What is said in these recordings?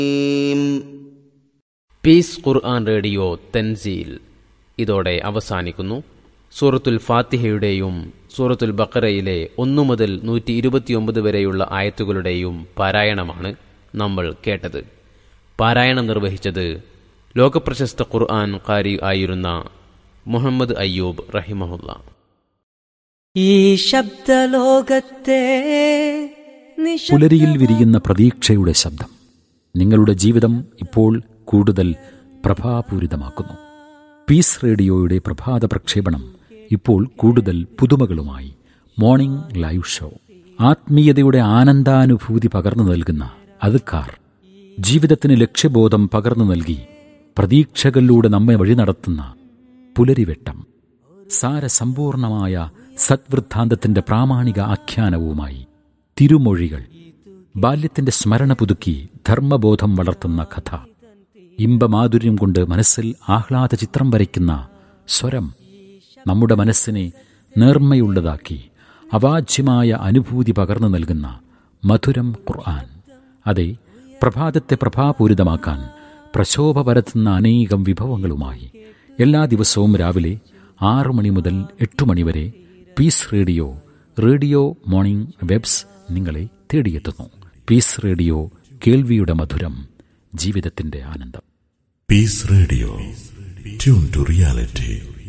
Piece ഖുർആൻ radio Thanzeel ഇതോടെ അവസാനിക്കുന്നു സൂറത്തുൽ ഫാത്തിഹയുടെയും സൂറത്തുൽ ബക്കറയിലെ ഒന്നു മുതൽ നൂറ്റി ഇരുപത്തിയൊമ്പത് വരെയുള്ള ആയത്തുകളുടെയും പാരായണമാണ് നമ്മൾ കേട്ടത് പാരായണം നിർവഹിച്ചത് ലോകപ്രശസ്ത ഖുർആൻ കാരി ആയിരുന്ന മുഹമ്മദ് അയ്യൂബ് റഹിമഹുല്ല ഈ ശബ്ദലോകത്തെ നിശബ്ദ- പുലരിയിൽ വിരിയുന്ന പ്രതീക്ഷയുടെ ശബ്ദം നിങ്ങളുടെ ജീവിതം ഇപ്പോൾ കൂടുതൽ പ്രഭാപൂരിതമാക്കുന്നു പീസ് റേഡിയോയുടെ പ്രഭാത പ്രക്ഷേപണം ഇപ്പോൾ കൂടുതൽ പുതുമകളുമായി മോർണിംഗ് ലൈവ് ഷോ ആത്മീയതയുടെ ആനന്ദാനുഭൂതി പകർന്നു നൽകുന്ന അതുക്കാർ ജീവിതത്തിന് ലക്ഷ്യബോധം പകർന്നു നൽകി പ്രതീക്ഷകളിലൂടെ നമ്മെ വഴി നടത്തുന്ന പുലരിവെട്ടം സാരസമ്പൂർണമായ സദ്വൃദ്ധാന്തത്തിന്റെ പ്രാമാണിക ആഖ്യാനവുമായി തിരുമൊഴികൾ ബാല്യത്തിന്റെ സ്മരണ പുതുക്കി ധർമ്മബോധം വളർത്തുന്ന കഥ ഇമ്പമാധുര്യം കൊണ്ട് മനസ്സിൽ ആഹ്ലാദ ചിത്രം വരയ്ക്കുന്ന സ്വരം നമ്മുടെ മനസ്സിനെ നേർമ്മയുള്ളതാക്കി അവാച്യമായ അനുഭൂതി പകർന്നു നൽകുന്ന മധുരം ഖുർആൻ അതെ പ്രഭാതത്തെ പ്രഭാപൂരിതമാക്കാൻ പ്രശോഭ പരത്തുന്ന അനേകം വിഭവങ്ങളുമായി എല്ലാ ദിവസവും രാവിലെ ആറു മണി മുതൽ എട്ട് മണി വരെ peace radio radio morning waves നിങ്ങളെ തേടിയെത്തുന്നു പീസ് റേഡിയോ കേൾവിയുടെ മധുരം ജീവിതത്തിന്റെ ആനന്ദം Peace Radio. Tune to reality.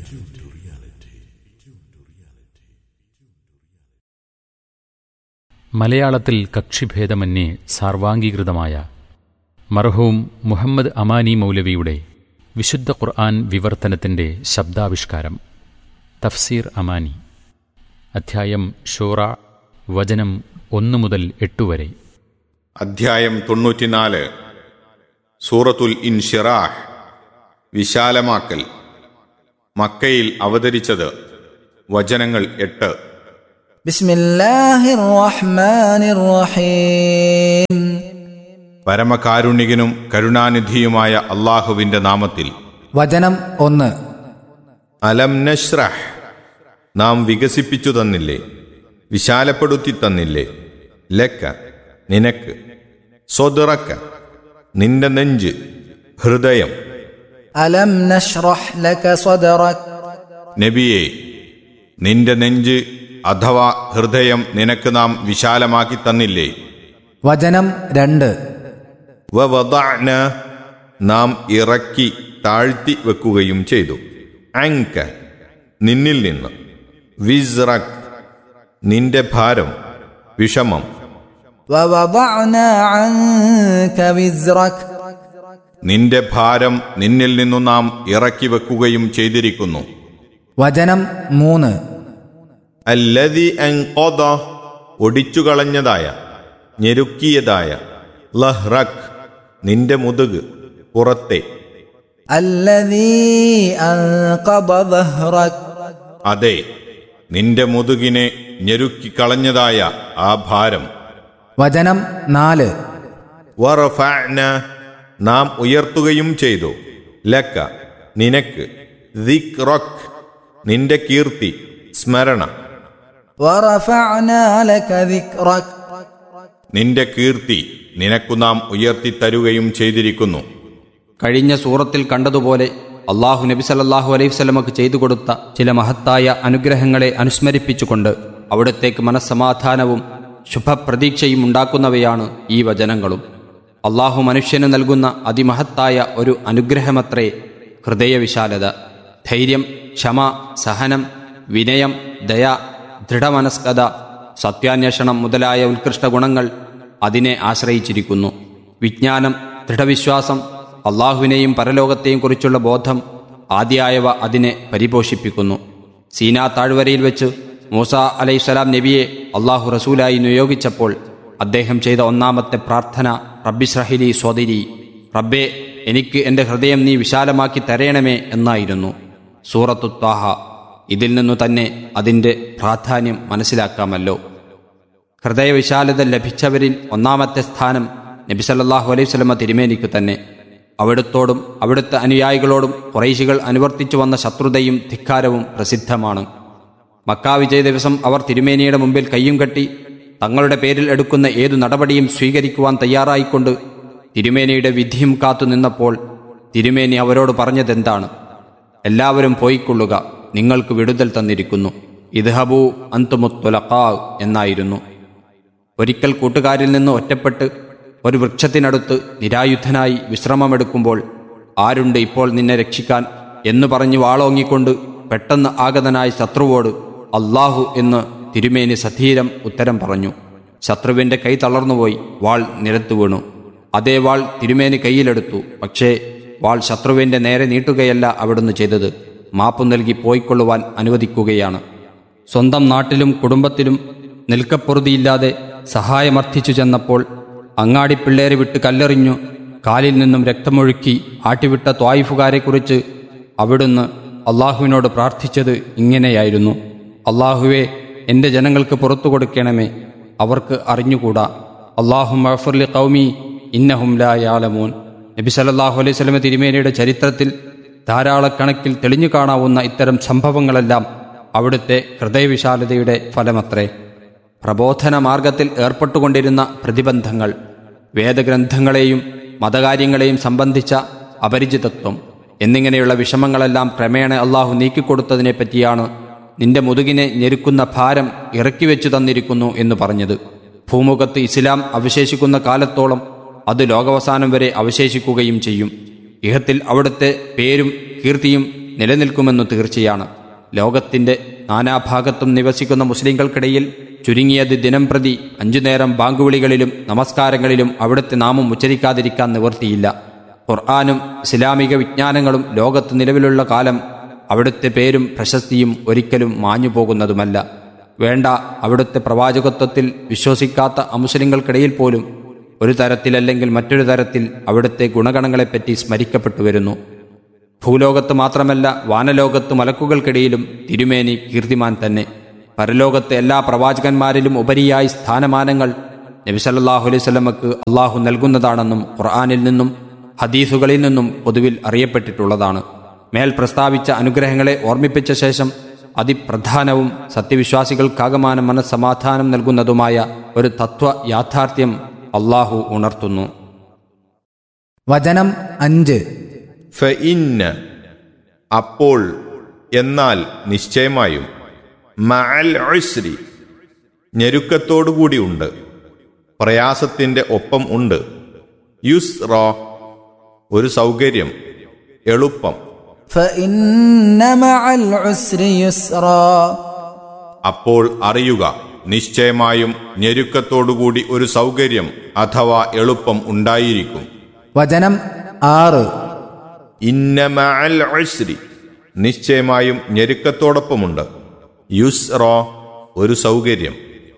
മലയാളത്തിൽ കക്ഷിഭേദമന്യേ സാർവാംഗീകൃതമായ മർഹൂം മുഹമ്മദ് അമാനി മൗലവിയുടെ വിശുദ്ധ ഖുർആൻ വിവർത്തനത്തിന്റെ ശബ്ദാവിഷ്കാരം തഫ്സീർ അമാനി അധ്യായം ഷൂറ വചനം ഒന്നു മുതൽ എട്ടു വരെ അധ്യായം തൊണ്ണൂറ്റിനാല് സൂറത്തുൽ ഇൻഷിറാഹ് വിശാലമാക്കൽ മക്കയിൽ അവതരിച്ചത് വചനങ്ങൾ എട്ട് بسم الله الرحمن الرحيم പരമകാരുണികനും കരുണാനിധിയുമായ അള്ളാഹുവിന്റെ നാമത്തിൽ വചനം ഒന്ന് അലം നഷ്റഹ് നാം വികസിപ്പിച്ചു തന്നില്ലേ വിശാലപ്പെടുത്തി തന്നില്ലേ ലക്ക നിനക്ക് സ്വതിറക്ക നിന്റെ നെഞ്ച് ഹൃദയം അലം നഷ്റഹ് ലക സ്വദറക് നബിയെ നിന്റെ നെഞ്ച് അഥവാ ഹൃദയം നിനക്ക് നാം വിശാലമാക്കി തന്നില്ലേ വചനം രണ്ട് വവദഅന നാം ഇറക്കി താഴ്ത്തി വെക്കുകയും ചെയ്തു അങ്ക നിന്നിൽ നിന്ന് വിസ്റക് നിന്റെ ഭാരം വിഷമം ووضعنا عنك وزرك നിന്റെ ഭാരം നിന്നിൽ നിന്നു നാം ഇറക്കി വെക്കുകയും ചെയ്തിരിക്കുന്നു വചനം മൂന്ന് അല്ലതി അൻഖദ ഒടിച്ചുകളഞ്ഞതായ ഞെരുക്കിയതായ ലഹ്റക് നിന്റെ മുതുക് പുറത്തെ الذي أنقض ظهرك അതെ നിന്റെ മുതുകിനെ ഞെരുക്കിക്കളഞ്ഞതായ ആ ഭാരം വചനം നാല് വറഫഅന നാം ഉയർത്തുകയും ചെയ്തു ലക്ക നിനക്ക് ദിക്റക് നിന്റെ കീർത്തി സ്മരണ ورفعنا لك ذكرك നിന്റെ കീർത്തി നിനക്കു നാം ഉയർത്തിത്തരുകയും ചെയ്തിരിക്കുന്നു കഴിഞ്ഞ സൂറത്തിൽ കണ്ടതുപോലെ അള്ളാഹു നബി സല്ലല്ലാഹു അലൈഹി വസല്ലമക്ക് ചെയ്തു കൊടുത്ത ചില മഹത്തായ അനുഗ്രഹങ്ങളെ അനുസ്മരിപ്പിച്ചുകൊണ്ട് അവിടത്തേക്ക് മനസ്സമാധാനവും ശുഭപ്രതീക്ഷയും ഉണ്ടാക്കുന്നവയാണ് ഈ വചനങ്ങളും അള്ളാഹു മനുഷ്യന് നൽകുന്ന അതിമഹത്തായ ഒരു അനുഗ്രഹമത്രേ ഹൃദയവിശാലത ധൈര്യം ക്ഷമ സഹനം വിനയം ദയ ദൃഢമനസ്കത സത്യാന്വേഷണം മുതലായ ഉത്കൃഷ്ട ഗുണങ്ങൾ അതിനെ ആശ്രയിച്ചിരിക്കുന്നു വിജ്ഞാനം ദൃഢവിശ്വാസം അള്ളാഹുവിനെയും പരലോകത്തെയും കുറിച്ചുള്ള ബോധം ആദ്യായവ അതിനെ പരിപോഷിപ്പിക്കുന്നു സീനാ താഴ്വരയിൽ വെച്ച് മൂസ അലൈഹിസ്സലാം നബിയെ അള്ളാഹു റസൂലായി നിയോഗിച്ചപ്പോൾ അദ്ദേഹം ചെയ്ത ഒന്നാമത്തെ പ്രാർത്ഥന റബ്ബിസ്രഹിലി സ്വതിരി റബ്ബെ എനിക്ക് എൻ്റെ ഹൃദയം നീ വിശാലമാക്കി തരയണമേ എന്നായിരുന്നു സൂറത്തു ത്വാഹ ഇതിൽ നിന്നു തന്നെ അതിൻ്റെ പ്രാധാന്യം മനസ്സിലാക്കാമല്ലോ ഹൃദയവിശാലത ലഭിച്ചവരിൽ ഒന്നാമത്തെ സ്ഥാനം നബി സല്ലല്ലാഹു അലൈഹി വസല്ലമ തിരുമേനിക്ക് തന്നെ അവിടുത്തോടും അവിടുത്തെ അനുയായികളോടും കുറൈശികൾ അനുവർത്തിച്ചു വന്ന ശത്രുതയും ധിക്കാരവും പ്രസിദ്ധമാണ് മക്കാ വിജയ ദിവസം അവർ തിരുമേനിയുടെ മുമ്പിൽ കയ്യും കെട്ടി തങ്ങളുടെ പേരിൽ എടുക്കുന്ന ഏതു നടപടിയും സ്വീകരിക്കുവാൻ തയ്യാറായിക്കൊണ്ട് തിരുമേനിയുടെ വിധിയും കാത്തു നിന്നപ്പോൾ തിരുമേനി അവരോട് പറഞ്ഞതെന്താണ് എല്ലാവരും പോയിക്കൊള്ളുക നിങ്ങൾക്ക് വിടുതൽ തന്നിരിക്കുന്നു ഇദ്ഹബു അന്തുമുത്തുലക്കാ എന്നായിരുന്നു ഒരിക്കൽ കൂട്ടുകാരിൽ നിന്ന് ഒറ്റപ്പെട്ട് ഒരു വൃക്ഷത്തിനടുത്ത് നിരായുധനായി വിശ്രമമെടുക്കുമ്പോൾ ആരുണ്ട് ഇപ്പോൾ നിന്നെ രക്ഷിക്കാൻ എന്നു പറഞ്ഞ് വാളോങ്ങിക്കൊണ്ട് പെട്ടെന്ന് ആഗതനായ ശത്രുവോട് അള്ളാഹു എന്ന് തിരുമേനി സധീരം ഉത്തരം പറഞ്ഞു ശത്രുവിന്റെ കൈ തളർന്നുപോയി വാൾ നിരത്തു വീണു അതേ വാൾ തിരുമേനി കയ്യിലെടുത്തു പക്ഷേ വാൾ ശത്രുവിന്റെ നേരെ നീട്ടുകയല്ല അവിടുന്ന് ചെയ്തത് മാപ്പു നൽകി പോയിക്കൊള്ളുവാൻ അനുവദിക്കുകയാണ് സ്വന്തം നാട്ടിലും കുടുംബത്തിലും നിൽക്കപ്പൊറുതിയില്ലാതെ സഹായമർത്ഥിച്ചു ചെന്നപ്പോൾ അങ്ങാടി പിള്ളേരെ വിട്ട് കല്ലെറിഞ്ഞു കാലിൽ നിന്നും രക്തമൊഴുക്കി ആട്ടിവിട്ട ത്വായിഫുകാരെക്കുറിച്ച് അവിടുന്ന് അള്ളാഹുവിനോട് പ്രാർത്ഥിച്ചത് ഇങ്ങനെയായിരുന്നു അള്ളാഹുവെ എൻ്റെ ജനങ്ങൾക്ക് പുറത്തു കൊടുക്കണമേ അവർക്ക് അറിഞ്ഞുകൂടാ അള്ളാഹു മഫർലി കൗമി ഇന്നഹും ലാ യാലമൂൻ നബി സല്ലല്ലാഹു അലൈഹി സ്വലമ തിരുമേനയുടെ ചരിത്രത്തിൽ ധാരാളക്കണക്കിൽ തെളിഞ്ഞു കാണാവുന്ന ഇത്തരം സംഭവങ്ങളെല്ലാം അവിടുത്തെ ഹൃദയവിശാലതയുടെ ഫലമത്രേ പ്രബോധന മാർഗത്തിൽ ഏർപ്പെട്ടുകൊണ്ടിരുന്ന പ്രതിബന്ധങ്ങൾ വേദഗ്രന്ഥങ്ങളെയും മതകാര്യങ്ങളെയും സംബന്ധിച്ച അപരിചിതത്വം എന്നിങ്ങനെയുള്ള വിഷമങ്ങളെല്ലാം ക്രമേണ അള്ളാഹു നീക്കിക്കൊടുത്തതിനെ പറ്റിയാണ് നിന്റെ മുതുകിനെ ഞെരുക്കുന്ന ഭാരം ഇറക്കി വെച്ചു തന്നിരിക്കുന്നു എന്ന് പറഞ്ഞത് ഭൂമുഖത്ത് ഇസ്ലാം അവശേഷിക്കുന്ന കാലത്തോളം അത് ലോകാവസാനം വരെ അവശേഷിക്കുകയും ചെയ്യും ഇഹത്തിൽ അവിടുത്തെ പേരും കീർത്തിയും നിലനിൽക്കുമെന്നു തീർച്ചയാണ് ലോകത്തിന്റെ നാനാഭാഗത്തും നിവസിക്കുന്ന മുസ്ലിങ്ങൾക്കിടയിൽ ചുരുങ്ങിയത് ദിനം പ്രതി അഞ്ചു നേരം ബാങ്കുവിളികളിലും നമസ്കാരങ്ങളിലും അവിടുത്തെ നാമം ഉച്ചരിക്കാതിരിക്കാൻ നിവർത്തിയില്ല ഖുർആാനും ഇസ്ലാമിക വിജ്ഞാനങ്ങളും ലോകത്ത് നിലവിലുള്ള കാലം അവിടുത്തെ പേരും പ്രശസ്തിയും ഒരിക്കലും മാഞ്ഞു പോകുന്നതുമല്ല വേണ്ട അവിടുത്തെ പ്രവാചകത്വത്തിൽ വിശ്വസിക്കാത്ത അമുസ്ലിങ്ങൾക്കിടയിൽ പോലും ഒരു തരത്തിലല്ലെങ്കിൽ മറ്റൊരു തരത്തിൽ അവിടുത്തെ ഗുണഗണങ്ങളെപ്പറ്റി സ്മരിക്കപ്പെട്ടു വരുന്നു ഭൂലോകത്ത് മാത്രമല്ല വാനലോകത്ത് മലക്കുകൾക്കിടയിലും തിരുമേനി കീർത്തിമാൻ തന്നെ പരലോകത്തെ എല്ലാ പ്രവാചകന്മാരിലും ഉപരിയായി സ്ഥാനമാനങ്ങൾ നബിസല്ലാഹു അലൈഹി സ്വലമക്ക് അള്ളാഹു നൽകുന്നതാണെന്നും ഖുർആാനിൽ നിന്നും ഹദീസുകളിൽ നിന്നും പൊതുവിൽ അറിയപ്പെട്ടിട്ടുള്ളതാണ് മേൽ പ്രസ്താവിച്ച അനുഗ്രഹങ്ങളെ ഓർമ്മിപ്പിച്ച ശേഷം അതിപ്രധാനവും സത്യവിശ്വാസികൾക്കാകമാനം മനസ്സമാധാനം നൽകുന്നതുമായ ഒരു തത്വ യാഥാർത്ഥ്യം അള്ളാഹു ഉണർത്തുന്നു വചനം അഞ്ച് ഫഇന്ന അപ്പോൾ എന്നാൽ നിശ്ചയമായും മഅൽ ഉസ്രി ഞെരുക്കത്തോടുകൂടി ഉണ്ട് പ്രയാസത്തിന്റെ ഒപ്പം ഉണ്ട് യുസ് ഒരു സൗകര്യം എളുപ്പം فإن مع العسر يسرا അപ്പോൾ അറിയുക നിശ്ചയമായും ഞെരുക്കത്തോടുകൂടി ഒരു സൗകര്യം അഥവാ എളുപ്പം ഉണ്ടായിരിക്കും വചനം ആറ് ഇന്ന മഅൽ ഉസ്രി നിശ്ചയമായും ഞെരുക്കത്തോടൊപ്പമുണ്ട് യുസ് ഒരു സൗകര്യം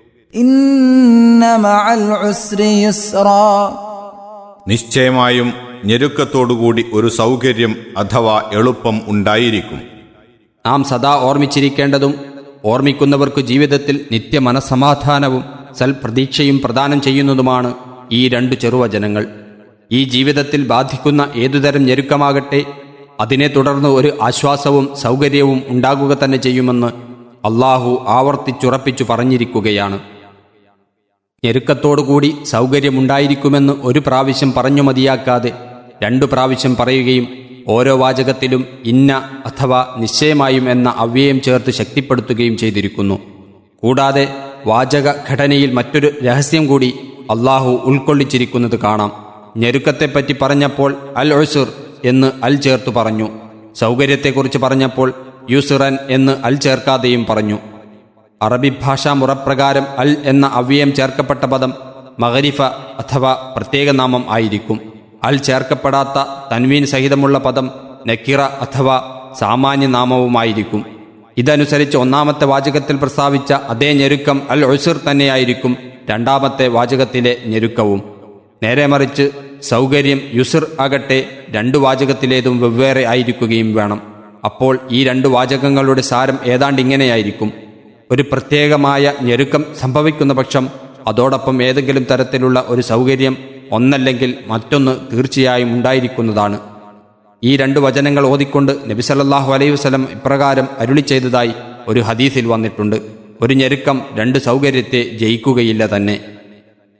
إن مع العسر يسرا നിശ്ചയമായും ഞെരുക്കത്തോടുകൂടി ഒരു സൗകര്യം അഥവാ എളുപ്പം ഉണ്ടായിരിക്കും നാം സദാ ഓർമ്മിച്ചിരിക്കേണ്ടതും ഓർമ്മിക്കുന്നവർക്ക് ജീവിതത്തിൽ നിത്യ മനസമാധാനവും സൽപ്രതീക്ഷയും പ്രദാനം ചെയ്യുന്നതുമാണ് ഈ രണ്ടു ചെറുവചനങ്ങൾ ഈ ജീവിതത്തിൽ ബാധിക്കുന്ന ഏതുതരം ഞെരുക്കമാകട്ടെ അതിനെ തുടർന്ന് ഒരു ആശ്വാസവും സൗകര്യവും ഉണ്ടാകുക തന്നെ ചെയ്യുമെന്ന് അള്ളാഹു ആവർത്തിച്ചുറപ്പിച്ചു പറഞ്ഞിരിക്കുകയാണ് ഞെരുക്കത്തോടുകൂടി സൗകര്യമുണ്ടായിരിക്കുമെന്ന് ഒരു പ്രാവശ്യം പറഞ്ഞു മതിയാക്കാതെ രണ്ടു പ്രാവശ്യം പറയുകയും ഓരോ വാചകത്തിലും ഇന്ന അഥവാ നിശ്ചയമായും എന്ന അവ്യയം ചേർത്ത് ശക്തിപ്പെടുത്തുകയും ചെയ്തിരിക്കുന്നു കൂടാതെ വാചക ഘടനയിൽ മറ്റൊരു രഹസ്യം കൂടി അള്ളാഹു ഉൾക്കൊള്ളിച്ചിരിക്കുന്നത് കാണാം ഞെരുക്കത്തെപ്പറ്റി പറഞ്ഞപ്പോൾ അൽ ഒസുർ എന്ന് അൽ ചേർത്തു പറഞ്ഞു സൗകര്യത്തെക്കുറിച്ച് പറഞ്ഞപ്പോൾ യുസുറൻ എന്ന് അൽ ചേർക്കാതെയും പറഞ്ഞു അറബി ഭാഷാ മുറപ്രകാരം അൽ എന്ന അവ്യയം ചേർക്കപ്പെട്ട പദം മഗരിഫ അഥവാ പ്രത്യേക നാമം ആയിരിക്കും അൽ ചേർക്കപ്പെടാത്ത തൻവീൻ സഹിതമുള്ള പദം നക്കിറ അഥവാ സാമാന്യ നാമവുമായിരിക്കും ഇതനുസരിച്ച് ഒന്നാമത്തെ വാചകത്തിൽ പ്രസ്താവിച്ച അതേ ഞെരുക്കം അൽ ഒസുർ തന്നെയായിരിക്കും രണ്ടാമത്തെ വാചകത്തിലെ ഞെരുക്കവും നേരെ മറിച്ച് സൗകര്യം യുസുർ ആകട്ടെ രണ്ടു വാചകത്തിലേതും വെവ്വേറെ ആയിരിക്കുകയും വേണം അപ്പോൾ ഈ രണ്ട് വാചകങ്ങളുടെ സാരം ഏതാണ്ട് ഇങ്ങനെയായിരിക്കും ഒരു പ്രത്യേകമായ ഞെരുക്കം സംഭവിക്കുന്ന പക്ഷം അതോടൊപ്പം ഏതെങ്കിലും തരത്തിലുള്ള ഒരു സൗകര്യം ഒന്നല്ലെങ്കിൽ മറ്റൊന്ന് തീർച്ചയായും ഉണ്ടായിരിക്കുന്നതാണ് ഈ രണ്ട് വചനങ്ങൾ ഓതിക്കൊണ്ട് നബിസല്ലാഹു അലൈഹി വസല്ലം ഇപ്രകാരം അരുളി ചെയ്തതായി ഒരു ഹദീസിൽ വന്നിട്ടുണ്ട് ഒരു ഞെരുക്കം രണ്ട് സൗകര്യത്തെ ജയിക്കുകയില്ല തന്നെ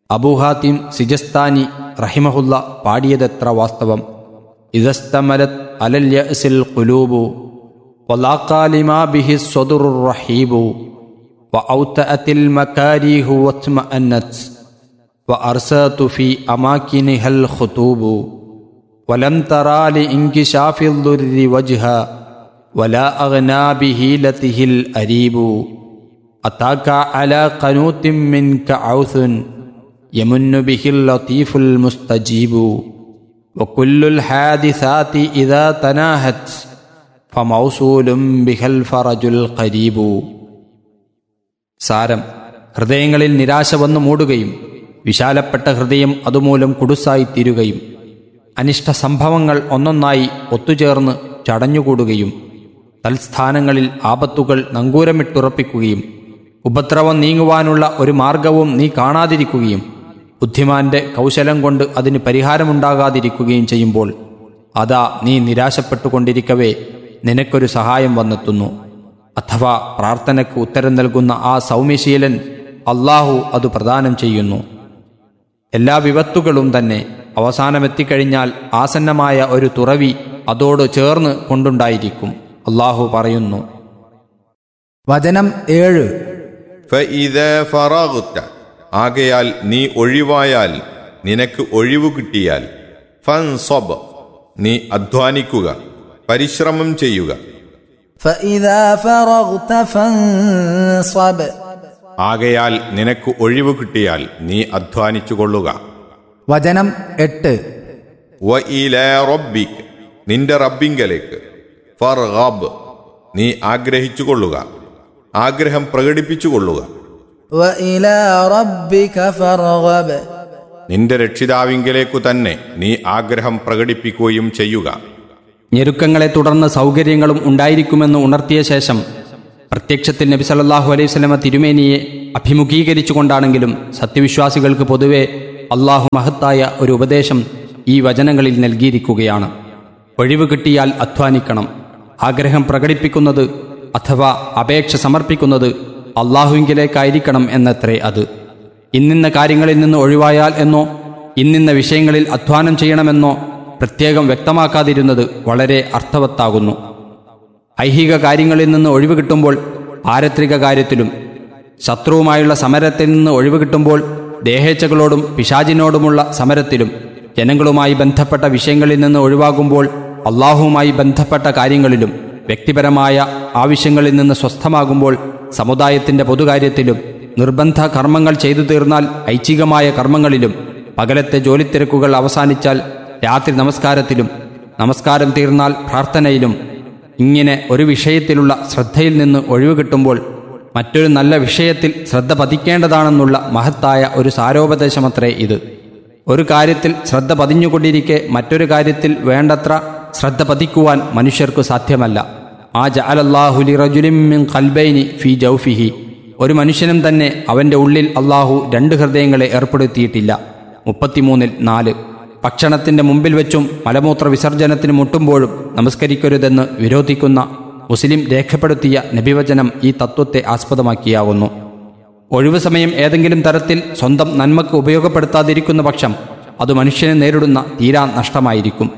അബൂഹാത്തിം സിജസ്താനി റഹിമഹുല്ല പാടിയതെത്ര വാസ്തവം ഇതസ്തമലത് അലല്യസിൽ കുലൂബു വലാക്കാലിമാ ബിഹി സ്വദുർ റഹീബു وأوتأت المكاريه واطمأنت وأرسات في أماكنها الخطوب ولم ترى لإنكشاف الضر وجها ولا أغنى بهيلته الأريب أتاك على قنوت منك عوث يمن به اللطيف المستجيب وكل الحادثات إذا تناهت فموصول بها الفرج القريب സാരം ഹൃദയങ്ങളിൽ നിരാശ വന്നു മൂടുകയും വിശാലപ്പെട്ട ഹൃദയം അതുമൂലം കുടുസായി തീരുകയും അനിഷ്ട സംഭവങ്ങൾ ഒന്നൊന്നായി ഒത്തുചേർന്ന് ചടഞ്ഞുകൂടുകയും തൽസ്ഥാനങ്ങളിൽ ആപത്തുകൾ നങ്കൂരമിട്ടുറപ്പിക്കുകയും ഉപദ്രവം നീങ്ങുവാനുള്ള ഒരു മാർഗവും നീ കാണാതിരിക്കുകയും ബുദ്ധിമാന്റെ കൗശലം കൊണ്ട് അതിന് പരിഹാരമുണ്ടാകാതിരിക്കുകയും ചെയ്യുമ്പോൾ അതാ നീ നിരാശപ്പെട്ടുകൊണ്ടിരിക്കവേ നിനക്കൊരു സഹായം വന്നെത്തുന്നു അഥവാ പ്രാർത്ഥനയ്ക്ക് ഉത്തരം നൽകുന്ന ആ സൗമ്യശീലൻ അള്ളാഹു അത് പ്രദാനം ചെയ്യുന്നു എല്ലാ വിപത്തുകളും തന്നെ അവസാനമെത്തിക്കഴിഞ്ഞാൽ ആസന്നമായ ഒരു തുറവി അതോട് ചേർന്ന് കൊണ്ടുണ്ടായിരിക്കും അള്ളാഹു പറയുന്നു വചനം ഏഴ് فإذا فرغت ആകയാൽ നീ ഒഴിവായാൽ നിനക്ക് ഒഴിവു കിട്ടിയാൽ ഫൻസബ് നീ അധ്വാനിക്കുക പരിശ്രമം ചെയ്യുക فإذا فرغت فانصب ആകയാൽ നിനക്ക് ഒഴിവു കിട്ടിയാൽ നീ അധ്വാനിച്ചു കൊള്ളുക വചനം എട്ട് വ ഇലാ റബ്ബിക് നിന്റെ റബ്ബിങ്കലേക്ക് ഫർഗബ് നീ ആഗ്രഹിച്ചു കൊള്ളുക ആഗ്രഹം പ്രകടിപ്പിച്ചു കൊള്ളുക وإلى ربك فارغب നിന്റെ രക്ഷിതാവിങ്കലേക്കു തന്നെ നീ ആഗ്രഹം പ്രകടിപ്പിക്കുകയും ചെയ്യുക ഞെരുക്കങ്ങളെ തുടർന്ന് സൗകര്യങ്ങളും ഉണ്ടായിരിക്കുമെന്ന് ഉണർത്തിയ ശേഷം പ്രത്യക്ഷത്തിൽ നബി സല്ലല്ലാഹു അലൈഹി വസല്ലമ തിരുമേനിയെ അഭിമുഖീകരിച്ചുകൊണ്ടാണെങ്കിലും സത്യവിശ്വാസികൾക്ക് പൊതുവെ അള്ളാഹു മഹത്തായ ഒരു ഉപദേശം ഈ വചനങ്ങളിൽ നൽകിയിരിക്കുകയാണ് ഒഴിവ് കിട്ടിയാൽ അധ്വാനിക്കണം ആഗ്രഹം പ്രകടിപ്പിക്കുന്നത് അഥവാ അപേക്ഷ സമർപ്പിക്കുന്നത് അള്ളാഹുവിങ്കിലേക്കായിരിക്കണം എന്നത്രേ അത് ഇന്നിന്ന കാര്യങ്ങളിൽ നിന്ന് ഒഴിവായാൽ എന്നോ ഇന്നിന്ന വിഷയങ്ങളിൽ അധ്വാനം ചെയ്യണമെന്നോ പ്രത്യേകം വ്യക്തമാക്കാതിരുന്നത് വളരെ അർത്ഥവത്താകുന്നു ഐഹിക കാര്യങ്ങളിൽ നിന്ന് ഒഴിവ് കിട്ടുമ്പോൾ പാരത്രിക കാര്യത്തിലും ശത്രുവുമായുള്ള സമരത്തിൽ നിന്ന് ഒഴിവ് കിട്ടുമ്പോൾ ദേഹേച്ഛകളോടും പിശാചിനോടുമുള്ള സമരത്തിലും ജനങ്ങളുമായി ബന്ധപ്പെട്ട വിഷയങ്ങളിൽ നിന്ന് ഒഴിവാകുമ്പോൾ അള്ളാഹുവുമായി ബന്ധപ്പെട്ട കാര്യങ്ങളിലും വ്യക്തിപരമായ ആവശ്യങ്ങളിൽ നിന്ന് സ്വസ്ഥമാകുമ്പോൾ സമുദായത്തിന്റെ പൊതുകാര്യത്തിലും നിർബന്ധ കർമ്മങ്ങൾ ചെയ്തു തീർന്നാൽ ഐച്ഛികമായ കർമ്മങ്ങളിലും പകലത്തെ ജോലിത്തിരക്കുകൾ അവസാനിച്ചാൽ രാത്രി നമസ്കാരത്തിലും നമസ്കാരം തീർന്നാൽ പ്രാർത്ഥനയിലും ഇങ്ങനെ ഒരു വിഷയത്തിലുള്ള ശ്രദ്ധയിൽ നിന്ന് ഒഴിവ് കിട്ടുമ്പോൾ മറ്റൊരു നല്ല വിഷയത്തിൽ ശ്രദ്ധ പതിക്കേണ്ടതാണെന്നുള്ള മഹത്തായ ഒരു സാരോപദേശമത്രേ ഇത് ഒരു കാര്യത്തിൽ ശ്രദ്ധ പതിഞ്ഞുകൊണ്ടിരിക്കെ മറ്റൊരു കാര്യത്തിൽ വേണ്ടത്ര ശ്രദ്ധ പതിക്കുവാൻ മനുഷ്യർക്കു സാധ്യമല്ല ആ ജഅലല്ലാഹുലി റജുലിം ഖൽബൈനി ഫി ജൗഫിഹി ഒരു മനുഷ്യനും തന്നെ അവന്റെ ഉള്ളിൽ അള്ളാഹു രണ്ട് ഹൃദയങ്ങളെ ഏർപ്പെടുത്തിയിട്ടില്ല മുപ്പത്തിമൂന്നിൽ നാല് ഭക്ഷണത്തിന്റെ മുമ്പിൽ വെച്ചും മലമൂത്ര വിസർജനത്തിന് മുട്ടുമ്പോഴും നമസ്കരിക്കരുതെന്ന് വിരോധിക്കുന്ന മുസ്ലിം രേഖപ്പെടുത്തിയ നബിവചനം ഈ തത്വത്തെ ആസ്പദമാക്കിയാവുന്നു ഒഴിവു സമയം ഏതെങ്കിലും തരത്തിൽ സ്വന്തം നന്മക്ക് ഉപയോഗപ്പെടുത്താതിരിക്കുന്ന പക്ഷം അത് മനുഷ്യനെ നേരിടുന്ന തീരാ നഷ്ടമായിരിക്കും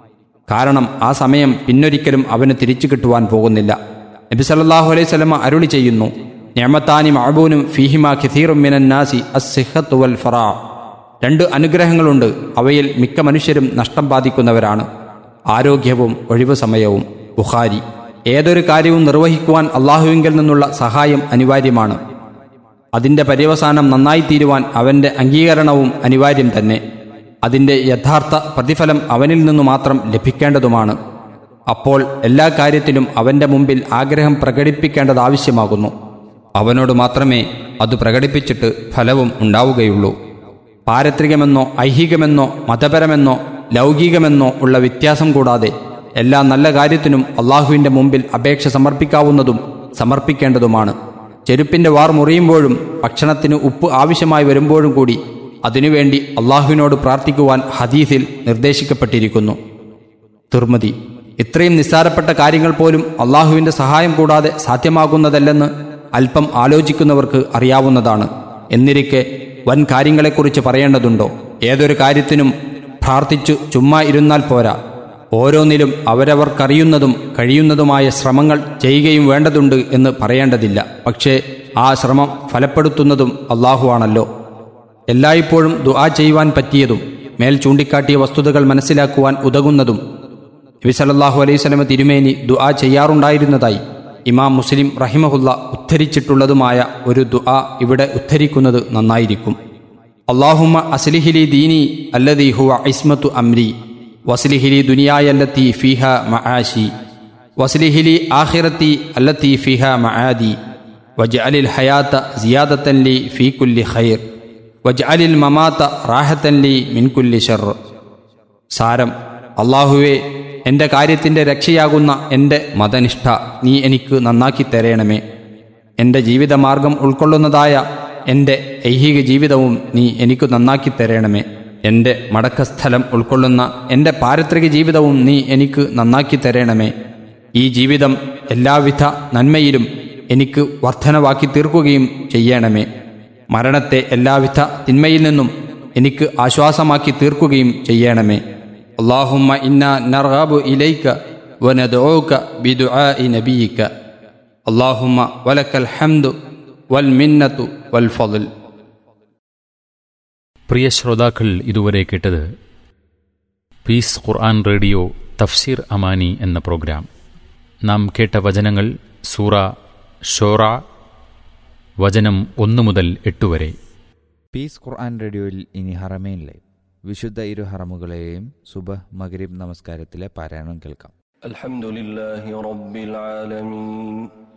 കാരണം ആ സമയം പിന്നൊരിക്കലും അവന് തിരിച്ചു കിട്ടുവാൻ പോകുന്നില്ല നബി സല്ലല്ലാഹു അലൈഹി സ്വലമ അരുളി ചെയ്യുന്നു ഞമത്താനി മഅബൂനും ഫീഹിമ ഖിഥീറും മിനന്നാസി അസ്സിഹത്തു വൽ ഫറാ രണ്ട് അനുഗ്രഹങ്ങളുണ്ട് അവയിൽ മിക്ക മനുഷ്യരും നഷ്ടം ബാധിക്കുന്നവരാണ് ആരോഗ്യവും ഒഴിവു സമയവും ബുഖാരി ഏതൊരു കാര്യവും നിർവഹിക്കുവാൻ അള്ളാഹുവിങ്കിൽ നിന്നുള്ള സഹായം അനിവാര്യമാണ് അതിൻ്റെ പര്യവസാനം നന്നായിത്തീരുവാൻ അവൻ്റെ അംഗീകരണവും അനിവാര്യം തന്നെ അതിൻ്റെ യഥാർത്ഥ പ്രതിഫലം അവനിൽ നിന്നു മാത്രം ലഭിക്കേണ്ടതുമാണ് അപ്പോൾ എല്ലാ കാര്യത്തിലും അവൻ്റെ മുമ്പിൽ ആഗ്രഹം പ്രകടിപ്പിക്കേണ്ടത് ആവശ്യമാകുന്നു അവനോട് മാത്രമേ അത് പ്രകടിപ്പിച്ചിട്ട് ഫലവും ഉണ്ടാവുകയുള്ളൂ പാരത്രികമെന്നോ ഐഹികമെന്നോ മതപരമെന്നോ ലൗകികമെന്നോ ഉള്ള വ്യത്യാസം കൂടാതെ എല്ലാ നല്ല കാര്യത്തിനും അള്ളാഹുവിൻ്റെ മുമ്പിൽ അപേക്ഷ സമർപ്പിക്കാവുന്നതും സമർപ്പിക്കേണ്ടതുമാണ് ചെരുപ്പിൻ്റെ വാർ മുറിയുമ്പോഴും ഭക്ഷണത്തിന് ഉപ്പ് ആവശ്യമായി വരുമ്പോഴും കൂടി അതിനുവേണ്ടി അള്ളാഹുവിനോട് പ്രാർത്ഥിക്കുവാൻ ഹദീസിൽ നിർദ്ദേശിക്കപ്പെട്ടിരിക്കുന്നു തുർമതി ഇത്രയും നിസ്സാരപ്പെട്ട കാര്യങ്ങൾ പോലും അള്ളാഹുവിൻ്റെ സഹായം കൂടാതെ സാധ്യമാകുന്നതല്ലെന്ന് അല്പം ആലോചിക്കുന്നവർക്ക് അറിയാവുന്നതാണ് എന്നിരിക്കെ വൻ കാര്യങ്ങളെക്കുറിച്ച് പറയേണ്ടതുണ്ടോ ഏതൊരു കാര്യത്തിനും പ്രാർത്ഥിച്ചു ചുമ്മാ ഇരുന്നാൽ പോരാ ഓരോന്നിലും അവരവർക്കറിയുന്നതും കഴിയുന്നതുമായ ശ്രമങ്ങൾ ചെയ്യുകയും വേണ്ടതുണ്ട് എന്ന് പറയേണ്ടതില്ല പക്ഷേ ആ ശ്രമം ഫലപ്പെടുത്തുന്നതും അള്ളാഹുവാണല്ലോ എല്ലായ്പ്പോഴും ദുആ ചെയ്യുവാൻ പറ്റിയതും മേൽ ചൂണ്ടിക്കാട്ടിയ വസ്തുതകൾ മനസ്സിലാക്കുവാൻ ഉതകുന്നതും നബി സല്ലല്ലാഹു അലൈഹി സ്വലമ തിരുമേനി ദുആ ചെയ്യാറുണ്ടായിരുന്നതായി ഇമാം മുസ്ലിം റഹിമഹുല്ല ഉദ്ധരിച്ചിട്ടുള്ളതുമായ ഒരു ദുആ ഇവിടെ ഉദ്ധരിക്കുന്നത് നന്നായിരിക്കും അള്ളാഹുമ അസ്ലിഹിലി ദീനി അല്ലദീ ഹുവ ഇസ്മത്തു അംരി വസ്ലിഹിലി ദുനിയായല്ലത്തി ഫിഹ മആശി വസ്ലിഹിലി ആഖിറത്തി അല്ലത്തി ഫിഹ മആദി വജ്അലിൽ ഹയാത്ത സിയാദത്തൻ ലി ഫീ കുല്ലി ഖൈർ വജ്അലിൽ മമാത്ത റാഹത്തൻ ലി മിൻ കുല്ലി ഷർ സാരം അള്ളാഹുവെ എൻ്റെ കാര്യത്തിൻ്റെ രക്ഷയാകുന്ന എൻ്റെ മതനിഷ്ഠ നീ എനിക്ക് നന്നാക്കി തരേണമേ എൻ്റെ ജീവിതമാർഗം ഉൾക്കൊള്ളുന്നതായ എൻ്റെ ഐഹിക ജീവിതവും നീ എനിക്ക് നന്നാക്കി തരേണമേ എൻ്റെ മടക്കസ്ഥലം ഉൾക്കൊള്ളുന്ന എൻ്റെ പാരത്രിക ജീവിതവും നീ എനിക്ക് നന്നാക്കി തരേണമേ ഈ ജീവിതം എല്ലാവിധ നന്മയിലും എനിക്ക് വർധനവാക്കി തീർക്കുകയും ചെയ്യണമേ മരണത്തെ എല്ലാവിധ തിന്മയിൽ നിന്നും എനിക്ക് ആശ്വാസമാക്കി തീർക്കുകയും ചെയ്യണമേ اللهم إنا نرغب إليك وندعوك بدعاء نبيك اللهم ولك الحمد والمنة والفضل പ്രിയ ശ്രോതാക്കൾ ഇതുവരെ കേട്ടത് പീസ് ഖുർആൻ റേഡിയോ തഫ്സീർ അമാനി എന്ന പ്രോഗ്രാം നാം കേട്ട വചനങ്ങൾ സൂറ ഷോറ വചനം ഒന്നു മുതൽ എട്ട് വരെ പീസ് ഖുർആൻ റേഡിയോയിൽ ഇനി ഹറമേനിലെ വിശുദ്ധ ഇരു ഹറമുകളെയും സുബഹ് മഗ്രിബ് നമസ്കാരത്തിലെ പാരായണം കേൾക്കാം الحمد لله رب العالمين